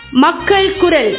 மக்கள் குரல்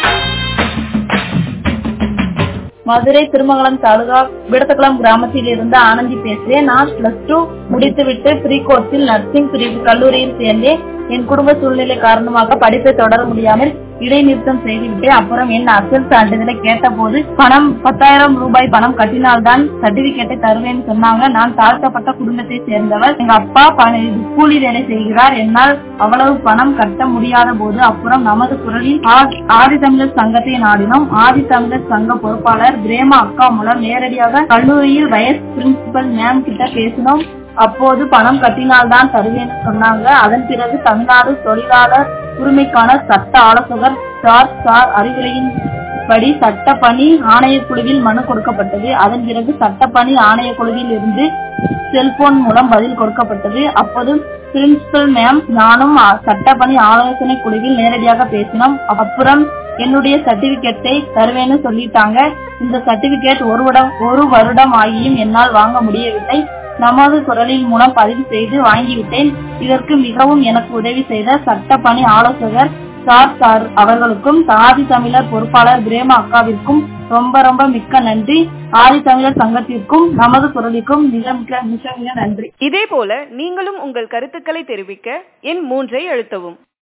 மதுரை திருமங்கலம் தாலுகா விடத்தக்குளம் கிராமத்தில் இருந்து ஆனந்தி பேசுகிறேன் நான் பிளஸ் டூ முடித்துவிட்டு ப்ரீ கோர்ஸில் நர்சிங் பிரிவு கல்லூரியில் சேர்ந்தேன் என் குடும்ப சூழ்நிலை காரணமாக படிப்பை தொடர முடியாமல் இடைநிறுத்தம் செய்துவிட்டு அப்புறம் என் அசல் சான்றிதழை கேட்டபோது பணம் பத்தாயிரம் ரூபாய் பணம் கட்டினால்தான் சர்டிபிகேட்டை தருவேன்னு சொன்னாங்க நான் தாழ்த்தப்பட்ட குடும்பத்தை சேர்ந்தவர் எங்க அப்பா பண- இது கூலி வேலை செய்கிறார் என்னால் அவ்வளவு பணம் கட்ட முடியாத போது அப்புறம் நமது குரலில் ஆ- ஆதித்தமிழர் சங்கத்தை நாடினோம் ஆதித்தமிழர் சங்க பொறுப்பாளர் பிரேமா அக்கா மூலம் நேரடியாக கல்லூரியில் வைஸ் பிரின்சிபல் மேம் கிட்ட பேசினோம் அப்போது பணம் கட்டினால்தான் தருவேன்னு சொன்னாங்க அதன் பிறகு தமிழ்நாடு தொழிலாளர் உரிமைக்கான சட்ட ஆலோசகர் சார் சார் அறிவுரையின் படி சட்டப்பணி ஆணையக்குழுவில் மனு கொடுக்கப்பட்டது அதன் பிறகு சட்டப்பணி ஆணையக்குழுவில் இருந்து செல்போன் மூலம் பதில் கொடுக்கப்பட்டது அப்போது பிரின்சிபல் மேம் நானும் அ- சட்டப்பணி ஆலோசனை குழுவில் நேரடியாக பேசினோம் அப்புறம் என்னுடைய சர்டிபிகேட்டை தருவேன்னு சொல்லிட்டாங்க இந்த சர்டிபிகேட் ஒரு வருடம் ஒரு வருடம் ஆகியும் என்னால் வாங்க முடியவில்லை நமது குரலின் மூலம் பதிவு செய்து வாங்கிவிட்டேன் இதற்கு மிகவும் எனக்கு உதவி செய்த சட்டப்பணி ஆலோசகர் சார் சார் அவர்களுக்கும் ஆதி தமிழர் பொறுப்பாளர் பிரேமா அக்காவிற்கும் ரொம்ப ரொம்ப மிக்க நன்றி ஆதி தமிழர் சங்கத்திற்கும் நமது குரலுக்கும் மிக மிக மிக மிக நன்றி இதேபோல நீங்களும் உங்கள் கருத்துக்களை தெரிவிக்க எண் மூன்றை அழுத்தவும்